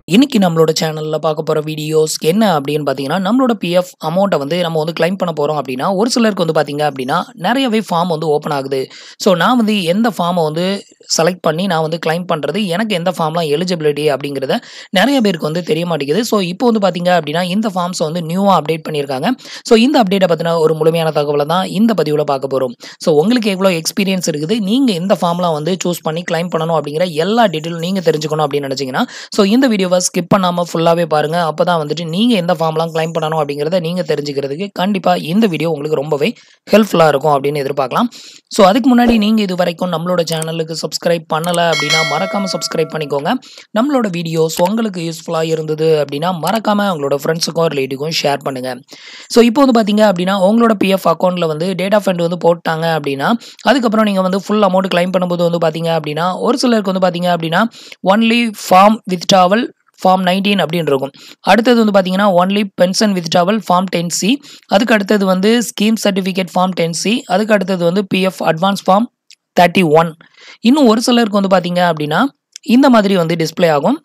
இன்னைக்கு நம்மளோட சேனல்ல பார்க்க போற வீடியோஸ் என்ன அப்படின்னு பார்த்தீங்கன்னா, நம்மளோட பிஎஃப் அமௌண்ட்ட வந்து நம்ம வந்து கிளைம் பண்ண போறோம் அப்படின்னா, ஒரு சிலருக்கு வந்து பார்த்தீங்க அப்படின்னா, நெறையவே ஃபார்ம் வந்து ஓப்பன் ஆகுது. ஸோ நான் வந்து எந்த ஃபார்ம வந்து செலக்ட் பண்ணி நான் வந்து கிளைம் பண்றது, எனக்கு எந்த ஃபார்ம்லாம் எலிஜிபிலிட்டி அப்படிங்கிறத நெறைய பேருக்கு வந்து தெரிய மாட்டேங்குது. ஸோ இப்போ வந்து பார்த்தீங்க அப்படின்னா, இந்த ஃபார்ம்ஸ வந்து நியூவா அப்டேட் பண்ணியிருக்காங்க. ஸோ இந்த அப்டேட்ட பத்தின ஒரு முழுமையான தகவல தான் இந்த பதிவுல பார்க்க போறோம். ஸோ உங்களுக்கு எவ்வளோ எக்ஸ்பீரியன்ஸ் இருக்குது, நீங்க எந்த ஃபார்ம்லாம் வந்து சூஸ் பண்ணி கிளைம் பண்ணணும் அப்படிங்கிற எல்லா டீட்டெயிலும் நீங்க தெரிஞ்சுக்கணும் அப்படின்னு நினைச்சீங்கன்னா, ஸோ இந்த வீடியோவ ஸ்கிப் பண்ணாம ஃபுல்லாவே பாருங்க. அப்பதான் வந்துட்டு நீங்க எந்த ஃபார்ம்லாம் கிளைம் பண்ணணும் அப்படிங்கிறத நீங்க தெரிஞ்சுக்கிறதுக்கு கண்டிப்பா இந்த வீடியோ உங்களுக்கு ரொம்பவே ஹெல்ப்ஃபுல்லா இருக்கும் அப்படின்னு எதிர்பார்க்கலாம். ஸோ அதுக்கு முன்னாடி நீங்க இதுவரைக்கும் நம்மளோட சேனலுக்கு சப்ஸ்கிரைப் பண்ணல அப்படின்னா, மறக்காம சப்ஸ்கிரைப் பண்ணிக்கோங்க. நம்மளோட வீடியோஸ் உங்களுக்கு யூஸ்ஃபுல்லா இருந்தது அப்படின்னா, மறக்காம உங்களோட ஃப்ரெண்ட்ஸுக்கும், ரிலேட்டிவ்க்கும் ஷேர் பண்ணுங்க. ஸோ இப்போ வந்து பார்த்தீங்க அப்படின்னா, உங்களோட பிஎஃப் அக்கவுண்ட்ல வந்து டேட் ஆஃப் எண்ட் வந்து போட்டாங்க அப்படின்னா, அதுக்கப்புறம் நீங்க வந்து ஃபுல் அமௌண்ட் கிளைம் பண்ணும்போது வந்து பார்த்தீங்க அப்படின்னா, ஒரு சிலருக்கு வந்து பார்த்தீங்க அப்படின்னா, ஒன்லி ஃபார்ம் வித்ட்ராவல் ஃபார்ம் 19 அப்படின்னு இருக்கும். அடுத்தது வந்து பார்த்தீங்கன்னா, ஒன்லி பென்ஷன் வித்ட்ராவல் ஃபார்ம் 10சி. அதுக்கு அடுத்தது வந்து ஸ்கீம் சர்டிஃபிகேட் ஃபார்ம் 10சி. அதுக்கு அடுத்தது வந்து பிஎஃப் அட்வான்ஸ் ஃபார்ம் 31. இன்னும் ஒரு சிலருக்கு வந்து பார்த்தீங்க அப்படின்னா, இந்த மாதிரி வந்து டிஸ்ப்ளே ஆகும்.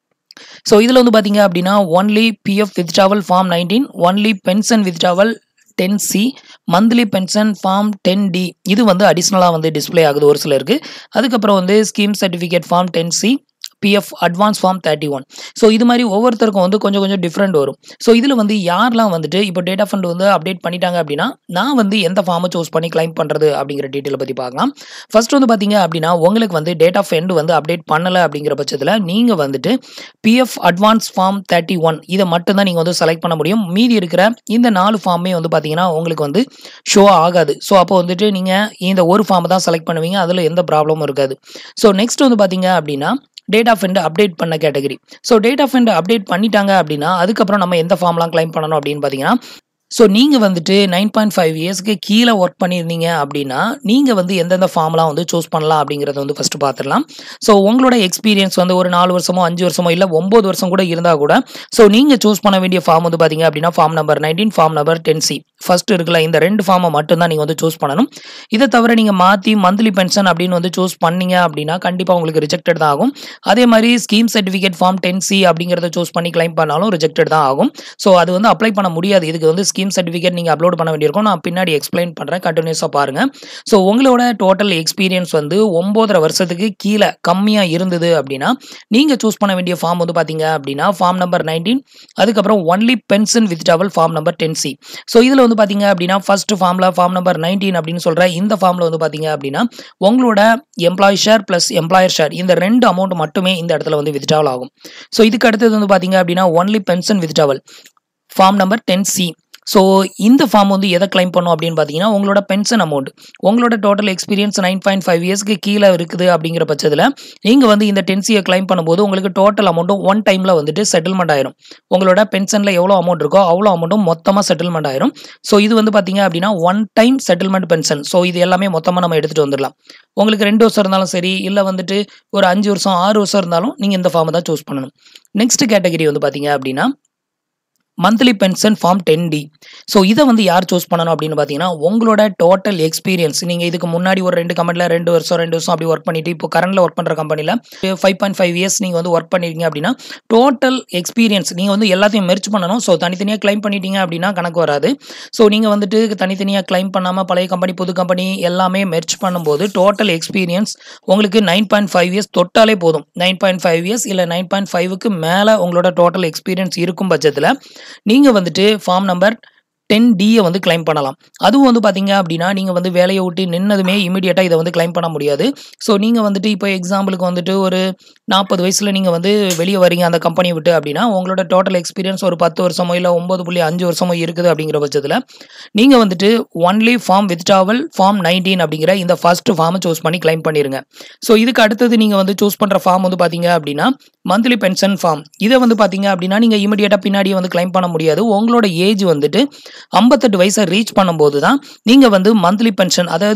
ஸோ இதுல வந்து பார்த்தீங்க அப்படின்னா, only PF withdrawal form 19, only pension withdrawal 10சி, மந்த்லி பென்ஷன் ஃபார்ம் 10டி இது வந்து அடிஷனலா வந்து டிஸ்ப்ளே ஆகுது ஒரு சிலருக்கு. அதுக்கப்புறம் வந்து ஸ்கீம் சர்டிஃபிகேட் ஃபார்ம் 10சி, பிஎஃப் அட்வான்ஸ் ஃபார்ம் 31. ஸோ இது மாரி ஒவ்வொருத்தருக்கும் வந்து கொஞ்சம் கொஞ்சம் டிஃபரெண்ட் வரும். ஸோ இதுல வந்து யாரெல்லாம் வந்துட்டு இப்போ டேட் ஆஃப் எண்ட் வந்து அப்டேட் பண்ணிட்டாங்க அப்படின்னா, நான் வந்து எந்த ஃபார்ம சூஸ் பண்ணி கிளைம் பண்றது அப்படிங்கிற டீட்டெயில பத்தி பார்க்கலாம். ஃபர்ஸ்ட் வந்து பார்த்தீங்க அப்படின்னா, உங்களுக்கு வந்து டேட் ஆஃப் எண்ட் வந்து அப்டேட் பண்ணல அப்படிங்கிற பட்சத்துல, நீங்க வந்துட்டு பிஎஃப் அட்வான்ஸ் ஃபார்ம் 31 இத மட்டும் தான் நீங்க வந்து செலக்ட் பண்ண முடியும். மீதி இருக்கிற இந்த 4 ஃபார்மே வந்து பார்த்தீங்கன்னா, உங்களுக்கு வந்து ஷோ ஆகாது. ஸோ அப்போ வந்துட்டு நீங்க இந்த ஒரு ஃபார்ம தான் செலக்ட் பண்ணுவீங்க. அதுல எந்த ப்ராப்ளமும் இருக்காது. ஸோ நெக்ஸ்ட் வந்து பார்த்தீங்க அப்படின்னா, டேட் ஆஃப் எண்ட் அப்டேட் பண்ண category. So date of end update பண்ணிட்டாங்க அப்படின்னா, அதுக்கப்புறம் நம்ம எந்த ஃபார்ம்லாம் கிளைம் பண்ணணும் அப்படின்னு பார்த்தீங்கன்னா, ஸோ நீங்க வந்துட்டு 9.5 இயர்ஸ்க்கு கீழ வொர்க் பண்ணியிருந்தீங்க அப்படின்னா, நீங்க வந்து எந்தெந்த ஃபார்ம்லாம் வந்து சூஸ் பண்ணலாம் அப்படிங்கிறத வந்து ஃபர்ஸ்ட் பார்த்துடலாம். ஸோ உங்களோட எக்ஸ்பீரியன்ஸ் வந்து ஒரு 4 வருஷமோ, 5 வருஷமோ இல்ல 9 வருஷம் கூட இருந்தா கூட, ஸோ நீங்க சூஸ் பண்ண வேண்டிய ஃபார்ம் வந்து பார்த்தீங்க அப்படின்னா, ஃபார்ம் நம்பர் 19, ஃபார்ம் நம்பர் 10சி. ஃபர்ஸ்ட் இருக்குல்ல இந்த 2 ஃபார்ம மட்டும் தான் நீங்க வந்து சூஸ் பண்ணணும். இத தவிர நீங்க மாத்தி மந்த்லி பென்ஷன் அப்படின்னு வந்து சூஸ் பண்ணீங்க அப்படின்னா, கண்டிப்பா உங்களுக்கு ரிஜெக்டட் தான் ஆகும். அதே மாரி ஸ்கீம் சர்டிஃபிகேட் ஃபார்ம் 10சி அப்படிங்கிறத சூஸ் பண்ணி கிளைம் பண்ணாலும் ரிஜெக்டட் தான் ஆகும். ஸோ அது வந்து அப்ளை பண்ண முடியாது. இதுக்கு வந்து ஸ்கீம் சர்டிஃபிகேட் நீங்க அப்லோட் பண்ண வேண்டியிருக்கும். நான் பின்னாடி எக்ஸ்பிளைன் பண்றேன். கன்டினியூஸா பாருங்க. ஸோ உங்களோட டோட்டல் எக்ஸ்பீரியன்ஸ் வந்து 9 1/2 வருஷத்துக்கு கீழ கம்மியா இருந்தது அப்படின்னா, நீங்க சூஸ் பண்ண வேண்டிய ஃபார்ம் வந்து பார்த்தீங்க அப்படின்னா, ஃபார்ம் நம்பர் 19 அதுக்கப்புறம் only pension withdrawal form number 10சி. ஸோ இதுல வந்து பார்த்தீங்க அப்படின்னா, ஃபர்ஸ்ட் ஃபார்ம்ல ஃபார்ம் நம்பர் 19 அப்படின்னு சொல்ற இந்த ஃபார்ம்ல வந்து பார்த்தீங்க அப்படின்னா, உங்களோட employee share plus employer share இந்த 2 அமௌண்ட் மட்டுமே இந்த இடத்துல வந்து வித்ட்ராவல் ஆகும். ஸோ இதுக்கு அடுத்தது வந்து பார்த்தீங்க அப்படின்னா, only pension withdrawal form number 10சி. ஸோ இந்த ஃபார்ம் வந்து எத கிளைம் பண்ணும் அப்படின்னு பார்த்தீங்கன்னா, உங்களோட பென்ஷன் அமௌண்ட். உங்களோட டோட்டல் எக்ஸ்பீரியன்ஸ் 9.5 இயர்ஸ்க்கு கீழ இருக்குது அப்படிங்கிற பட்சத்துல, நீங்க வந்து இந்த 10சிய கிளைம் பண்ணும்போது உங்களுக்கு டோட்டல் அமௌண்ட்டும் ஒன் டைம்ல வந்துட்டு செட்டில்மெண்ட் ஆயிரும். உங்களோட பென்ஷன்ல எவ்வளோ அமௌண்ட் இருக்கோ, அவ்வளோ அமௌண்ட்டும் மொத்தமா செட்டில்மெண்ட் ஆயிரும். ஸோ இது வந்து பார்த்தீங்க அப்படின்னா, one time settlement pension. So இது எல்லாமே மொத்தமா நம்ம எடுத்துட்டு வந்துடலாம். உங்களுக்கு 2 வருஷம் இருந்தாலும் சரி, இல்ல வந்துட்டு ஒரு 5 வருஷம், 6 வருஷம் இருந்தாலும் நீங்க இந்த ஃபார்ம தான் சூஸ் பண்ணணும். நெக்ஸ்ட் கேட்டகரி வந்து பார்த்தீங்க அப்படின்னா, மந்த்லி பென்ஷன் ஃபார்ம் 10டி. ஸோ இத வந்து யார் சூஸ் பண்ணணும் அப்படின்னு பார்த்தீங்கன்னா, உங்களோட டோட்டல் எக்ஸ்பீரியன்ஸ் நீங்க இதுக்கு முன்னாடி ஒரு 2 கம்பெனில 2 வருஷம், 2 வருஷம் அப்படி வொர்க் பண்ணிட்டு, இப்போ கரண்ட்ல வொர்க் பண்ற கம்பெனில 5.5 இயர்ஸ் நீங்க வந்து வொர்க் பண்ணிருக்கீங்க அப்படின்னா, டோட்டல் எக்ஸ்பீரியன்ஸ் நீங்க வந்து எல்லாத்தையும் மெர்ஜ் பண்ணணும். ஸோ தனித்தனியா கிளைம் பண்ணிட்டீங்க அப்படின்னா கணக்கு வராது. ஸோ நீங்க வந்துட்டு தனித்தனியா கிளைம் பண்ணாம பழைய கம்பெனி, புது கம்பெனி எல்லாமே மெர்ஜ் பண்ணும்போது டோட்டல் எக்ஸ்பீரியன்ஸ் உங்களுக்கு 9.5 இயர்ஸ் தொட்டாலே போதும். 9.5 இயர்ஸ் இல்ல 9.5க்கு மேல உங்களோட டோட்டல் எக்ஸ்பீரியன்ஸ் இருக்கும் பட்சத்துல, நீங்க வந்துட்டு ஃபார்ம் நம்பர் 10டிய வந்து கிளைம் பண்ணலாம். அதுவும் வந்து பார்த்தீங்க அப்படின்னா, நீங்க வந்து வேலைய விட்டு நின்னதுமே இமிடியேட்டா இத வந்து கிளைம் பண்ண முடியாது. ஸோ நீங்க வந்துட்டு இப்போ எக்ஸாம்பிளுக்கு வந்துட்டு ஒரு 40 வயசுல நீங்க வந்து வெளிய வரீங்க அந்த கம்பெனிய விட்டு அப்படின்னா, உங்களோட டோட்டல் எக்ஸ்பீரியன்ஸ் ஒரு 10 வருஷமோ இல்ல 9.5 வருஷமோ இருக்குது அப்படிங்கிற பட்சத்துல, நீங்க வந்துட்டு ஒன்லி ஃபார்ம் வித்ட்ராவல் ஃபார்ம் 19 அப்படிங்கிற இந்த ஃபர்ஸ்ட் ஃபார்ம சூஸ் பண்ணி கிளைம் பண்ணிருங்க. ஸோ இதுக்கு அடுத்தது நீங்க வந்து சூஸ் பண்ற ஃபார்ம் வந்து பார்த்தீங்க அப்படின்னா, மந்த்லி பென்ஷன் ஃபார்ம். இத வந்து பார்த்தீங்க அப்படின்னா, நீங்க இமிடியேட்டா பின்னாடியே வந்து கிளைம் பண்ண முடியாது. உங்களோட ஏஜ் வந்துட்டு 58 வயச ரீச் பண்ணும்போது தான், நீங்க வந்து மந்த்லி பென்ஷன் அதாவது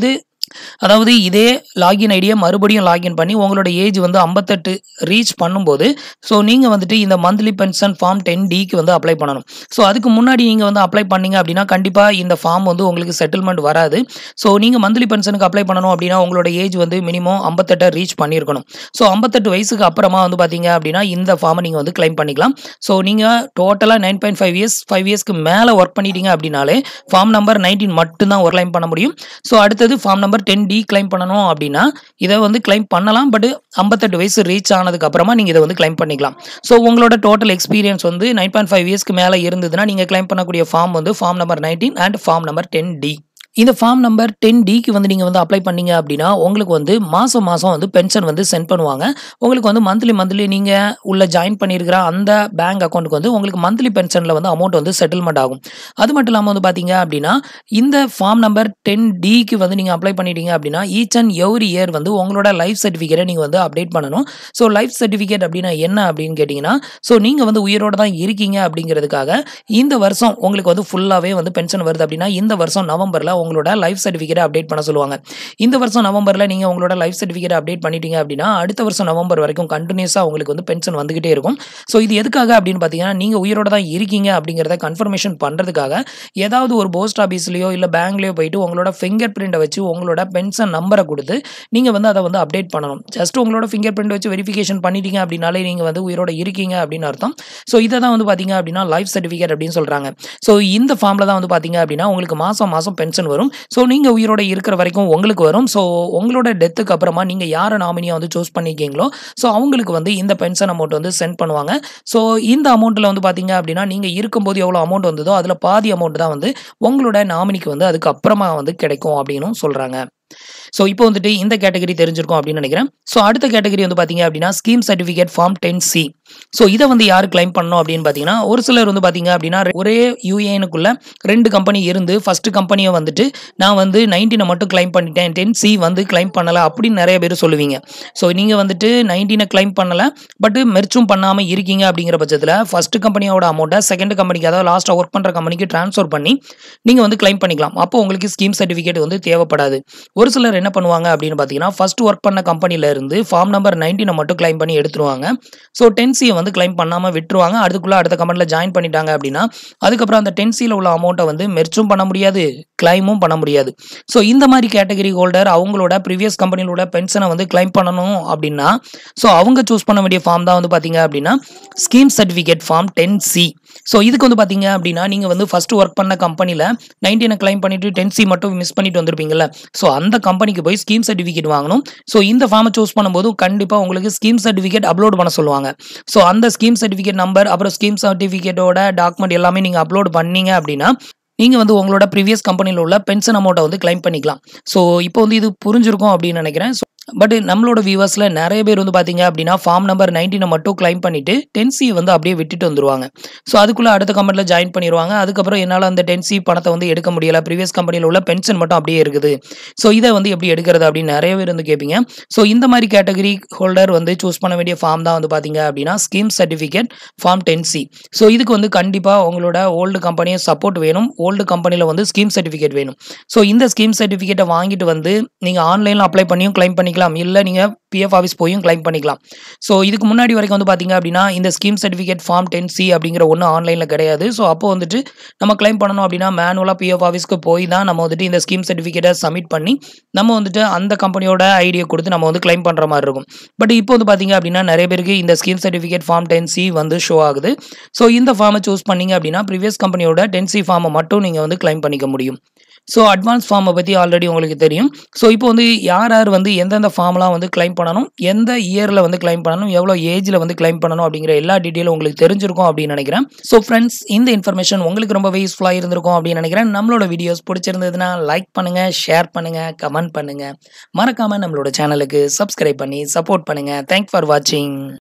அதாவது இதே லாகின் ஐடியை மறுபடியும் லாகின் பண்ணி உங்களோட ஏஜ் வந்து ஐம்பத்தெட்டு ரீச் பண்ணும்போது ஸோ நீங்கள் வந்துட்டு இந்த மந்த்லி பென்ஷன் ஃபார்ம் டென் டிக்கு வந்து அப்ளை பண்ணணும் ஸோ அதுக்கு முன்னாடி நீங்கள் வந்து அப்ளை பண்ணீங்க அப்படின்னா கண்டிப்பாக இந்த ஃபார்ம் வந்து உங்களுக்கு செட்டில்மெண்ட் வராது ஸோ நீங்கள் மந்த்லி பென்ஷனுக்கு அப்ளை பண்ணணும் அப்படின்னா உங்களோட ஏஜ் வந்து மினிமம் ஐம்பத்தெட்டை ரீச் பண்ணியிருக்கணும் ஸோ ஐம்பத்தெட்டு வயசுக்கு அப்புறமா வந்து பார்த்தீங்க அப்படின்னா இந்த ஃபார்மை நீங்கள் வந்து கிளைம் பண்ணிக்கலாம் ஸோ நீங்கள் டோட்டலாக nine point five years five இயர்ஸ்க்கு மேலே ஒர்க் பண்ணிட்டீங்க அப்படின்னாலே ஃபார்ம் நம்பர் நைன்டீன் மட்டும்தான் ஒரு கிளைம் பண்ண முடியும் ஸோ அடுத்தது form number ten D claim பண்ணணும் அப்படின்னா இதை வந்து கிளைம் பண்ணலாம் பட் ஐம்பத்தெட்டு வயசு ரீச் ஆனதுக்கு அப்புறமா நீங்கள் இதை வந்து கிளைம் பண்ணிக்கலாம் ஸோ உங்களோட டோட்டல் எக்ஸ்பீரியன்ஸ் வந்து நைன் பாயிண்ட் ஃபைவ் இயர்ஸ்க்கு மேலே இருந்ததுன்னா நீங்கள் கிளைம் பண்ணக்கூடிய ஃபார்ம் வந்து form number nineteen and form number ten D இந்த ஃபார்ம் நம்பர் டென் டிக்கு வந்து நீங்கள் வந்து அப்ளை பண்ணீங்க அப்படின்னா உங்களுக்கு வந்து மாதம் மாதம் வந்து பென்ஷன் வந்து சென்ட் பண்ணுவாங்க உங்களுக்கு வந்து மந்த்லி மந்த்லி நீங்கள் உள்ள ஜாயின் பண்ணியிருக்கிற அந்த பேங்க் அக்கௌண்ட்டுக்கு வந்து உங்களுக்கு மந்த்லி பென்ஷனில் வந்து அமௌண்ட் வந்து செட்டில்மெண்ட் ஆகும் அது மட்டும் இல்லாமல் வந்து பார்த்தீங்க அப்படின்னா இந்த ஃபார்ம் நம்பர் டென் டிக்கு வந்து நீங்கள் அப்ளை பண்ணிட்டீங்க அப்படின்னா ஈச் அண்ட் எவ்ரி இயர் வந்து உங்களோட லைஃப் சர்டிஃபிகேட்டை நீங்கள் வந்து அப்டேட் பண்ணணும் ஸோ லைஃப் சர்டிஃபிகேட் அப்படின்னா என்ன அப்படின்னு கேட்டிங்கன்னா ஸோ நீங்கள் வந்து உயிரோட தான் இருக்கீங்க அப்படிங்கிறதுக்காக இந்த வருஷம் உங்களுக்கு வந்து ஃபுல்லாகவே வந்து பென்ஷன் வருது அப்படின்னா இந்த வருஷம் நவம்பரில் உங்களோட லைஃப் சர்டிஃபிகேட்டை அப்டேட் பண்ண சொல்லுவாங்க இந்த வருஷம் நவம்பரில் நீங்கள் உங்களோட லைஃப் சர்டிஃபிகேட் அப்டேட் பண்ணிட்டீங்க அப்படின்னா அடுத்த வருஷம் நவம்பர் வரைக்கும் கண்டினியூஸாக உங்களுக்கு வந்து பென்ஷன் வந்துகிட்டே இருக்கும் ஸோ இது எதுக்காக அப்படின்னு பார்த்தீங்கன்னா நீங்கள் உயிரோட தான் இருக்கீங்க அப்படிங்கிறத கன்ஃபர்மேஷன் பண்ணுறதுக்காக ஏதாவது ஒரு போஸ்ட் ஆஃபீஸ்லையோ இல்லை பேங்க்லேயோ போயிட்டு உங்களோட ஃபிங்கர் பிரிண்ட்டை வச்சு உங்களோட பென்ஷன் நம்பரை கொடுத்து நீங்கள் வந்து அதை வந்து அப்டேட் பண்ணணும் ஜஸ்ட் உங்களோட ஃபிங்கர் பிரிண்ட் வச்சு வெரிஃபிகேஷன் பண்ணிட்டீங்க அப்படின்னாலே நீங்கள் வந்து உயிரோட இருக்கீங்க அப்படின்னு அர்த்தம் ஸோ இதை தான் வந்து பார்த்தீங்க அப்படின்னா லைஃப் சர்டிஃபிகேட் அப்படின்னு சொல்கிறாங்க ஸோ இந்த ஃபார்மில் தான் வந்து பார்த்தீங்க அப்படின்னா உங்களுக்கு மாதம் மாதம் பென்ஷன் வரும் ஸோ நீங்கள் உயிரோட இருக்கிற வரைக்கும் உங்களுக்கு வரும் ஸோ உங்களோட டெத்துக்கு அப்புறமா நீங்கள் யாரை நாமினியாக வந்து சூஸ் பண்ணியிருக்கீங்களோ ஸோ அவங்களுக்கு வந்து இந்த பென்ஷன் அமௌண்ட் வந்து சென்ட் பண்ணுவாங்க ஸோ இந்த அமௌண்ட்டில் வந்து பார்த்தீங்க அப்படின்னா நீங்கள் இருக்கும்போது எவ்வளோ அமௌண்ட் வந்ததோ அதில் பாதி அமௌண்ட் தான் வந்து உங்களோட நாமினிக்கு வந்து அதுக்கு அப்புறமா வந்து கிடைக்கும் அப்படின்னும் சொல்கிறாங்க ஸோ இப்போ வந்துட்டு இந்த கேட்டகரி தெரிஞ்சிருக்கும் அப்படின்னு நினைக்கிறேன் ஸோ அடுத்த கேட்டகரி வந்து பார்த்தீங்க அப்படின்னா scheme certificate form ten C so இதை வந்து யார் கிளைம் பண்ணணும் அப்படின்னு பார்த்தீங்கன்னா ஒரு சிலர் வந்து பார்த்தீங்க அப்படின்னா ஒரே யூஏனுக்குள்ள ரெண்டு கம்பெனி இருந்து ஃபர்ஸ்ட் கம்பெனியை வந்துட்டு நான் வந்து நைன்டீனை மட்டும் கிளைம் பண்ணிட்டேன் டென் சி வந்து கிளைம் பண்ணலை அப்படின்னு நிறைய பேர் சொல்லுவீங்க ஸோ நீங்கள் வந்துட்டு நைன்டீனை கிளைம் பண்ணலை பட் மெர்ச்சும் பண்ணாமல் இருக்கீங்க அப்படிங்கிற பட்சத்தில் ஃபர்ஸ்ட் கம்பெனியோட அமௌண்ட்டை செகண்ட் கம்பெனிக்கு அதாவது லாஸ்ட்டாக ஒர்க் பண்ணுற கம்பெனிக்கு ட்ரான்ஸ்ஃபர் பண்ணி நீங்கள் வந்து கிளைம் பண்ணிக்கலாம் அப்போ உங்களுக்கு ஸ்கீம் சர்டிஃபிகேட் வந்து தேவைப்படாது ஒரு சிலர் என்ன பண்ணுவாங்க அப்படின்னு பார்த்தீங்கன்னா ஃபர்ஸ்ட் ஒர்க் பண்ண கம்பெனில இருந்து ஃபார்ம் நம்பர் நைன்டீனை மட்டும் கிளைம் பண்ணி எடுத்துருவாங்க ஸோ டென்சியை வந்து கிளைம் பண்ணாமல் விட்டுருவாங்க அதுக்குள்ளே அடுத்த கம்பெனியில் ஜாயின் பண்ணிட்டாங்க அப்படின்னா அதுக்கப்புறம் அந்த டென்சியில் உள்ள அமௌண்ட்டை வந்து மெர்ச்சும் பண்ண முடியாது கிளைமும் பண்ண முடியாது ஸோ இந்த மாதிரி கேட்டகரி ஹோல்டர் அவங்களோட ப்ரீவியஸ் கம்பெனியோட பென்ஷனை வந்து கிளைம் பண்ணணும் அப்படின்னா ஸோ அவங்க சூஸ் பண்ண வேண்டிய ஃபார்ம் தான் வந்து பார்த்தீங்க அப்படின்னா scheme certificate form ten C so இதுக்கு வந்து பார்த்தீங்க அப்படின்னா நீங்கள் வந்து ஃபர்ஸ்ட் ஒர்க் பண்ண கம்பெனியில் நைன்டீனை கிளைம் பண்ணிட்டு டென் சி மட்டும் மிஸ் பண்ணிட்டு வந்திருப்பீங்கல்ல ஸோ அந்த கம்பெனிக்கு போய் ஸ்கீம் சர்டிஃபிகேட் வாங்கணும் ஸோ இந்த ஃபார்மை சூஸ் பண்ணும்போது கண்டிப்பாக உங்களுக்கு ஸ்கீம் சர்டிஃபிகேட் அப்லோட் பண்ண சொல்லுவாங்க ஸோ அந்த ஸ்கீம் சர்டிஃபிகேட் நம்பர் அப்புறம் ஸ்கீம் சர்டிஃபிகேட்டோட டாக்குமெண்ட் எல்லாமே நீங்கள் அப்லோட் பண்ணீங்க அப்படின்னா நீங்கள் வந்து உங்களோட ப்ரீவியஸ் கம்பெனியில் உள்ள பென்ஷன் அமௌண்ட்டை வந்து கிளைம் பண்ணிக்கலாம் ஸோ இப்போ வந்து இது புரிஞ்சிருக்கும் அப்படின்னு நினைக்கிறேன் பட் நம்மளோட வியூவர்ஸில் நிறைய பேர் வந்து பார்த்தீங்க அப்படின்னா ஃபார்ம் நம்பர் நைன்டீனை மட்டும் கிளைம் பண்ணிட்டு டென்சி வந்து அப்படியே விட்டுட்டு வந்துருவாங்க ஸோ அதுக்குள்ளே அடுத்த கம்பெனியில் ஜாயின் பண்ணிடுவாங்க அதுக்கப்புறம் என்னால் அந்த டென்சி பணத்தை வந்து எடுக்க முடியல ப்ரீவியஸ் கம்பெனியில் உள்ள பென்ஷன் மட்டும் அப்படியே இருக்குது ஸோ இதை வந்து எப்படி எடுக்கிறது அப்படின்னு நிறைய பேர் வந்து கேட்பீங்க ஸோ இந்த மாதிரி கேட்டகரி ஹோல்டர் வந்து சூஸ் பண்ண வேண்டிய ஃபார்ம் தான் வந்து பார்த்தீங்க அப்படின்னா scheme certificate form ten C so இதுக்கு வந்து கண்டிப்பாக உங்களோட ஓல்டு கம்பெனியை சப்போர்ட் வேணும் ஓல்டு கம்பெனியில் வந்து ஸ்கீம் சர்டிஃபிகேட் வேணும் ஸோ இந்த ஸ்கீம் சர்டிஃபிகேட்டை வாங்கிட்டு வந்து நீங்கள் ஆன்லைனில் அப்ளை பண்ணியும் கிளைம் பண்ணிக்கலாம் இல்லை நீங்கள் பிஎஃப் ஆஃபீஸ் போயும் கிளைம் பண்ணிக்கலாம் ஸோ இதுக்கு முன்னாடி வரைக்கும் வந்து பார்த்தீங்க அப்படின்னா இந்த scheme certificate form ten C அப்படிங்கிற ஒன்று ஆன்லைனில் கிடையாது ஸோ அப்போ வந்துட்டு நம்ம கிளைம் பண்ணணும் அப்படின்னா மேனுவலாக பிஎஃப் ஆஃபீஸ்க்கு போய் தான் நம்ம வந்துட்டு இந்த ஸ்கீம் சர்டிஃபிகேட்டை சப்மிட் பண்ணி நம்ம வந்துட்டு அந்த கம்பெனியோட ஐடியை கொடுத்து நம்ம வந்து கிளைம் பண்ணுற மாதிரி இருக்கும் பட் இப்போ வந்து பார்த்தீங்க அப்படின்னா நிறைய பேருக்கு இந்த scheme certificate form ten C வந்து ஷோ ஆகுது ஸோ இந்த ஃபார்மை சூஸ் பண்ணீங்க அப்படின்னா ப்ரீவியஸ் கம்பெனியோட டென் சி ஃபார்மை மட்டும் நீங்கள் வந்து கிளைம் பண்ணிக்க முடியும் ஸோ அட்வான்ஸ் ஃபார்மை பற்றி ஆல்ரெடி உங்களுக்கு தெரியும் ஸோ இப்போ வந்து யார் யார் வந்து எந்தெந்த ஃபார்ம்லாம் வந்து கிளைம் பண்ணணும் எந்த இயரில் வந்து கிளைம் பண்ணணும் எவ்வளோ ஏஜில் வந்து கிளைம் பண்ணணும் அப்படிங்கிற எல்லா டீட்டெயிலும் உங்களுக்கு தெரிஞ்சிருக்கும் அப்படின்னு நினைக்கிறேன் ஸோ ஃப்ரெண்ட்ஸ் இந்த இன்ஃபர்மேஷன் உங்களுக்கு ரொம்பவே யூஸ்ஃபுல்லாக இருந்திருக்கும் அப்படின்னு நினைக்கிறேன் நம்மளோட வீடியோஸ் பிடிச்சிருந்ததுன்னா லைக் பண்ணுங்கள் ஷேர் பண்ணுங்கள் கமெண்ட் பண்ணுங்கள் மறக்காமல் நம்மளோட சேனலுக்கு சப்ஸ்கிரைப் பண்ணி சப்போர்ட் பண்ணுங்கள் தேங்க் ஃபார் வாட்சிங்